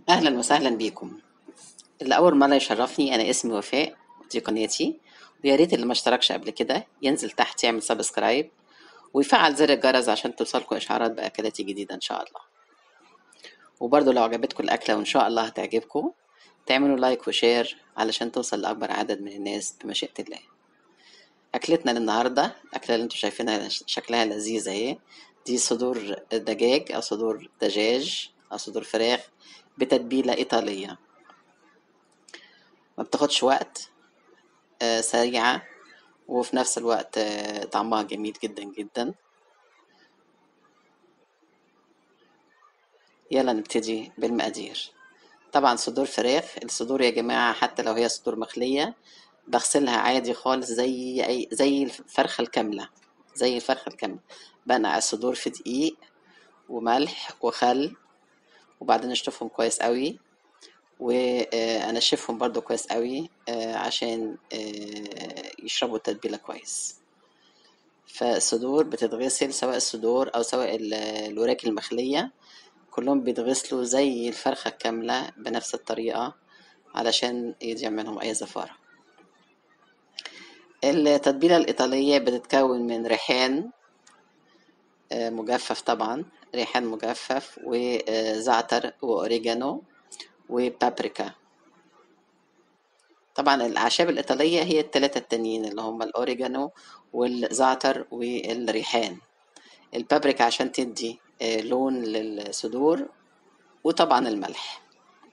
أهلا وسهلا بيكم اللي أول مرة يشرفني أنا اسمي وفاء ودي قناتي ويا ريت اللي ما اشتركش قبل كده ينزل تحت يعمل سبسكرايب ويفعل زر الجرس عشان توصلكم إشعارات بأكلاتي جديدة إن شاء الله وبرضه لو عجبتكم الأكلة وإن شاء الله هتعجبكم تعملوا لايك وشير علشان توصل لأكبر عدد من الناس بمشيئة الله أكلتنا للنهاردة الأكلة اللي انتوا شايفينها شكلها لذيذة اهي دي صدور دجاج أو صدور دجاج أو صدور فراخ بتتبيلة إيطالية ما بتاخدش وقت آه، سريعة وفي نفس الوقت آه، طعمها جميل جدا جدا يلا نبتدي بالمقادير طبعا صدور فراخ الصدور يا جماعة حتى لو هي صدور مخلية بغسلها عادي خالص زي أي زي الفرخة الكاملة زي الفرخة الكاملة بنقع الصدور في دقيق وملح وخل وبعدين اشطفهم كويس قوي وانشفهم برضو كويس قوي آه، عشان آه، يشربوا التتبيلة كويس فالصدور بتتغسل سواء الصدور او سواء ال- الوراك المخلية كلهم بيتغسلوا زي الفرخة الكاملة بنفس الطريقة علشان يضيع منهم اي زفارة التتبيلة الإيطالية بتتكون من ريحان آه، مجفف طبعا ريحان مجفف وزعتر وأوريجانو وبابريكا طبعا الأعشاب الإيطالية هي التلاتة التانيين اللي هم الأوريجانو والزعتر والريحان البابريكا عشان تدي آه، لون للصدور وطبعا الملح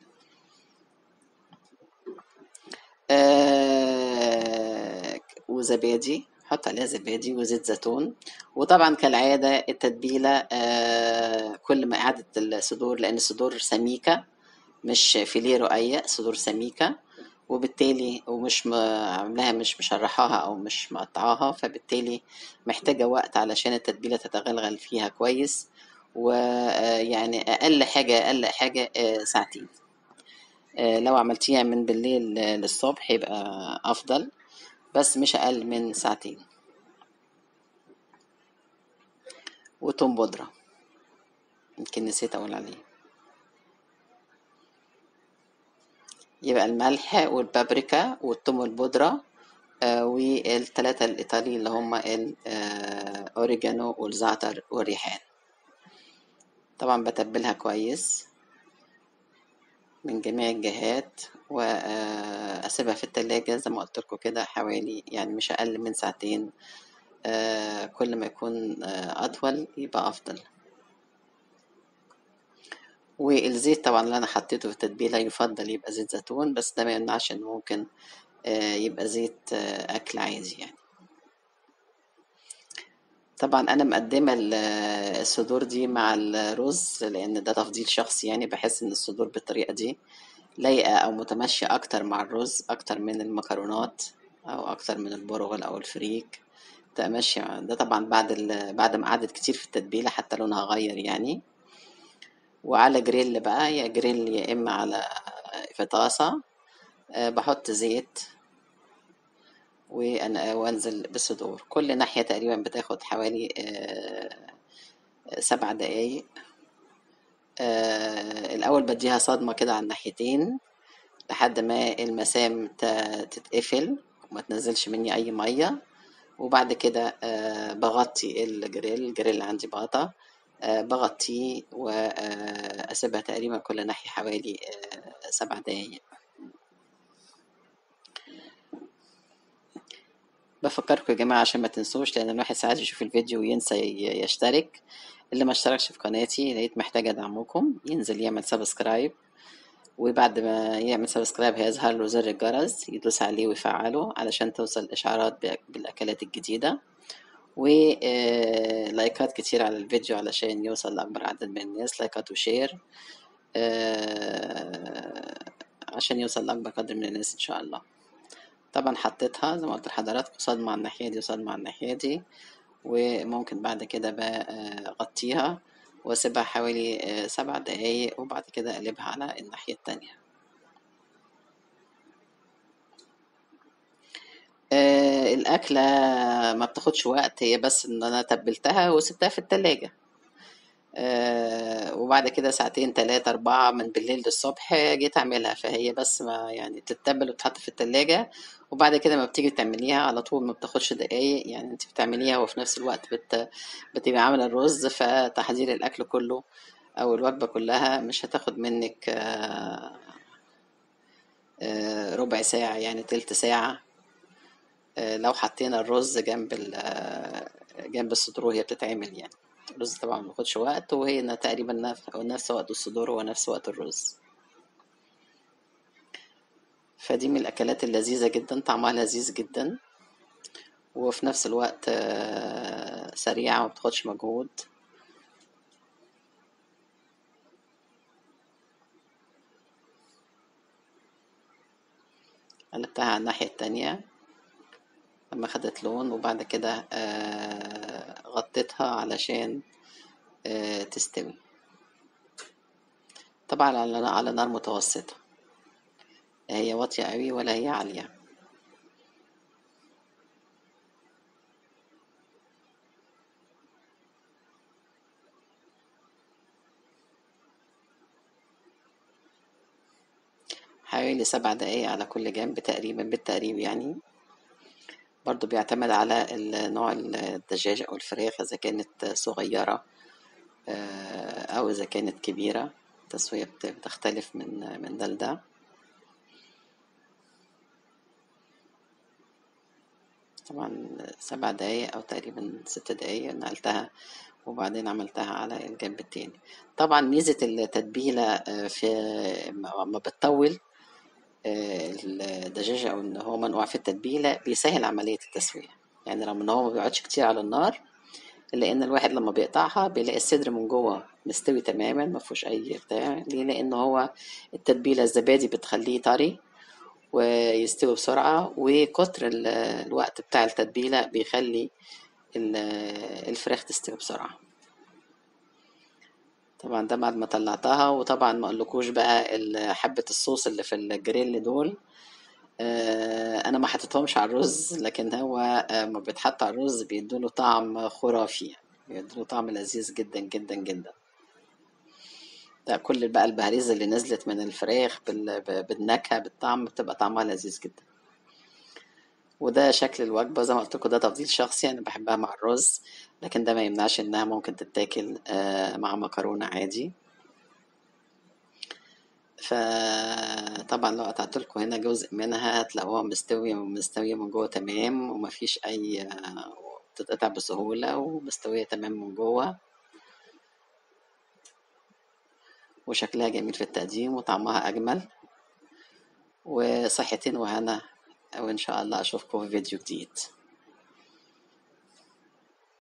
آه، وزبادي حط عليها زبادي وزيت زيتون وطبعا كالعادة التتبيلة آه، كل ما إعادة الصدور لأن الصدور سميكة مش فيليه رقيق صدور سميكة وبالتالي ومش م- عاملاها مش مشرحاها أو مش مقطعاها فبالتالي محتاجة وقت علشان التتبيلة تتغلغل فيها كويس ويعني أقل حاجة أقل حاجة آه، ساعتين آه، لو عملتيها من بالليل آه، للصبح يبقى أفضل بس مش أقل من ساعتين وتوم بودرة يمكن نسيت أقول عليه يبقى الملح والبابريكا والثوم البودرة آه، والتلاتة الإيطالي اللي هما الأوريجانو والزعتر والريحان طبعا بتبلها كويس من جميع الجهات وأسيبها في التلاجة زي ما قلت لكم كده حوالي يعني مش أقل من ساعتين آه، كل ما يكون آه، أطول يبقى أفضل والزيت طبعا اللي أنا حطيته في التتبيلة يفضل يبقى زيت زيتون بس ده ما يمنعش إنه ممكن آه، يبقى زيت آه، أكل عادي يعني طبعا أنا مقدمة ال- الصدور دي مع الرز لأن ده تفضيل شخصي يعني بحس إن الصدور بالطريقة دي لايقة أو متماشية أكتر مع الرز أكتر من المكرونات أو أكتر من البرغل أو الفريك تبقى ماشية مع- ده طبعا بعد ال... بعد ما قعدت كتير في التتبيلة حتى لونها غير يعني وعلى جريل بقى يا جريل يا إما على في طاسة آه، بحط زيت وأنا وأنزل بالصدور كل ناحية تقريبا بتاخد حوالي آه، سبع دقايق آه، الأول بديها صدمة كده على الناحيتين لحد ما المسام ت- تتقفل وما تنزلش مني أي مية وبعد كده آه، بغطي الجريل الجريل اللي عندي بغطا آه، بغطيه وأسيبها تقريبا كل ناحية حوالي آه، سبع دقايق بفكركم يا جماعة عشان ما تنسوش لأن الواحد ساعات يشوف الفيديو وينسى ي- يشترك اللي ما اشتركش في قناتي لقيت محتاجة دعمكم ينزل يعمل سبسكرايب وبعد ما يعمل سبسكرايب هيظهر له زر الجرس يدوس عليه ويفعله علشان توصل الإشعارات بأ- بالأكلات الجديدة ولايكات كتير على الفيديو علشان يوصل لأكبر عدد من الناس لايكات وشير آه، عشان يوصل لأكبر قدر من الناس إن شاء الله طبعا حطيتها زي ما قلت لحضراتكم صدمة على الناحية دي وصدمة على الناحية دي وممكن بعد كده بقى آه، أغطيها وأسيبها حوالي آه، سبع دقايق وبعد كده أقلبها على الناحية التانية آه، الأكلة ما بتاخدش وقت هي بس إن أنا تبلتها وسبتها في التلاجة آه، وبعد كده ساعتين تلاتة أربعة من بالليل للصبح جيت أعملها فهي بس ما يعني تتبل وتتحط في التلاجة وبعد كده ما بتيجي تعمليها على طول ما بتاخدش دقايق يعني انت بتعمليها وفي نفس الوقت بت... بتبقي عاملة الرز فتحضير الأكل كله أو الوجبة كلها مش هتاخد منك آه، آه، ربع ساعة يعني تلت ساعة آه، لو حطينا الرز جنب ال- آه، جنب الصدور وهي بتتعمل يعني الرز طبعا مبياخدش وقت وهي تقريبا نف- نفس وقت الصدور هو نفس وقت الرز فدي من الأكلات اللذيذة جدا طعمها لذيذ جدا وفي نفس الوقت آه، سريعة ومبتاخدش مجهود قلبتها على الناحية التانية لما خدت لون وبعد كده آه، غطيتها علشان آه، تستوي طبعا على على نار متوسطة لا هي واطية قوي ولا هي عالية حوالي سبع دقايق على كل جنب تقريبا بالتقريب يعني برضو بيعتمد على ال- نوع الدجاج أو الفراخ إذا كانت صغيرة آه، أو إذا كانت كبيرة التسوية بت- بتختلف من من ده لده طبعا سبع دقايق أو تقريبا ست دقايق نقلتها وبعدين عملتها على الجنب التاني طبعا ميزة التتبيلة آه، في ما ما بتطول آه، الدجاج أو إن هو منقوع في التتبيلة بيسهل عملية التسوية يعني رغم إن هو ما بيقعدش كتير على النار لأن الواحد لما بيقطعها بيلاقي الصدر من جوه مستوي تماما ما فيهوش أي بتاع ليه لأن هو التتبيلة الزبادي بتخليه طري ويستوي بسرعة وكتر ال- الوقت بتاع التتبيلة بيخلي ال- الفراخ تستوي بسرعة طبعا ده بعد ما طلعتها وطبعا ما اقولكوش بقى ال- حبة الصوص اللي في الجريل دول آه، انا ما حطيتهمش على الرز لكن هو آه، ما بيتحط على الرز بيدوله طعم خرافي يعني بيدوله طعم لذيذ جدا جدا جدا ده كل بقى البهاريز اللي نزلت من الفراخ بال- ب- بالنكهة بالطعم بتبقى طعمها لذيذ جدا وده شكل الوجبة زي ما قلت لكم ده تفضيل شخصي أنا بحبها مع الرز لكن ده ما يمنعش إنها ممكن تتاكل آه، مع مكرونة عادي فطبعا لو قطعت لكم هنا جزء منها هتلاقوها مستوية ومستوية من جوه تمام ومفيش أي آه، بتتقطع بسهولة ومستوية تمام من جوه وشكلها جميل في التقديم وطعمها أجمل وصحتين وهنا وإن شاء الله أشوفكم في فيديو جديد